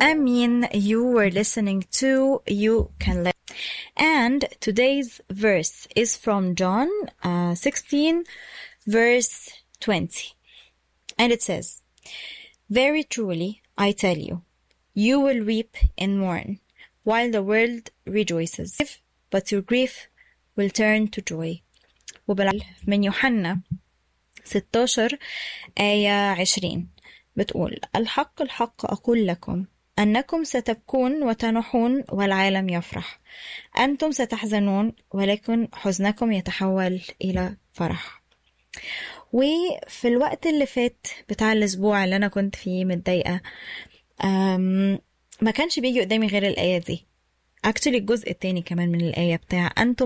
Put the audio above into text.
Amin, you were listening to You Can Let. And today's verse is from John uh, 16, verse 20. And it says, Very truly, I tell you, you will weep and mourn, while the world rejoices. But your grief will turn to joy. وبالعكس من يوحنا 16 آية 20 بتقول الحق الحق أقول لكم أنكم ستبكون وتنحون والعالم يفرح أنتم ستحزنون ولكن حزنكم يتحول إلى فرح وفي الوقت اللي فات بتاع الأسبوع اللي أنا كنت فيه متضايقة أم، ما كانش بيجي قدامي غير الآية دي actually الجزء التاني كمان من الآية بتاع أنتم